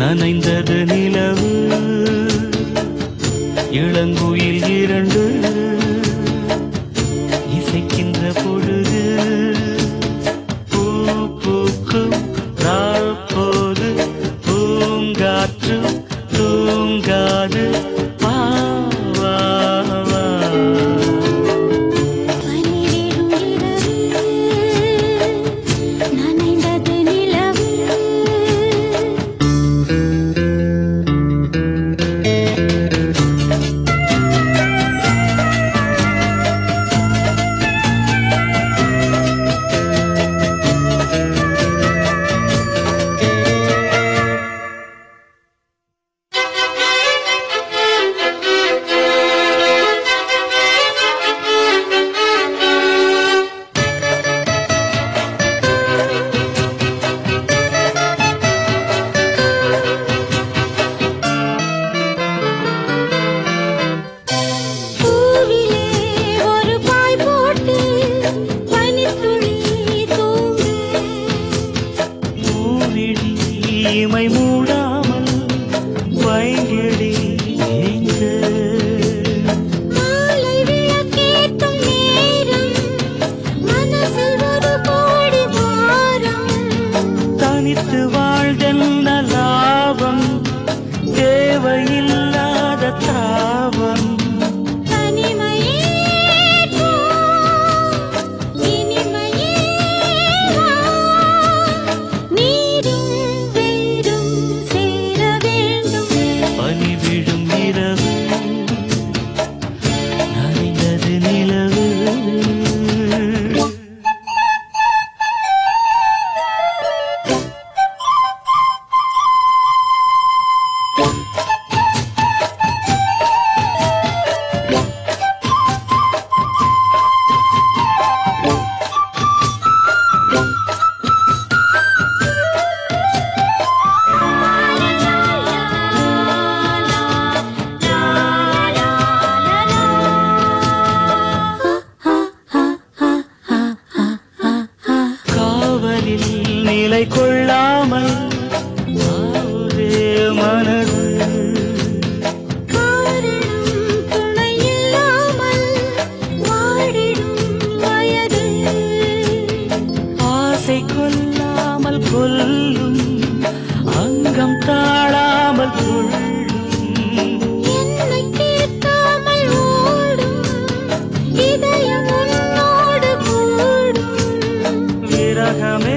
நனைந்தது நிலவு இளங்குயில் இரண்டு இசைக்கின்ற பொழுது பூ பூக்கும் நாள் போது பூங்காற்று தூங்காது வா, வா, வா. பனிவிடும் இரவு நனைந்தது நிலவு பூவிலே ஒரு பாய் போட்டு பனித்துளி தூங்கு மூவிழி இமை மூடாமல் வைங்கிழி ஏங்க மாலை விளக்கேற்றும் நேரம் மனசில் ஒரு கோடி பாரம் தனித்து வாழ்தென்ன லாபம் தேவையில்லாத தாபம் தனிமையே போ இனிமையே வா நீரும் வேரும் சேர வேண்டும் பனி விழும் இரவு நனைந்தது நிலவு காவலில் நிலை கொள்ளாமல் ஆவுதே மனது காரணம் துணையில்லாமல் வாடிடும் வயது ஆசை கொல்லாமல் கொல்லும் அங்கம் தாழாமல் துள்ளும் என்னை கேட்காமல் ஓடும் இதயம் உன்னோடு கூடும் விரகமே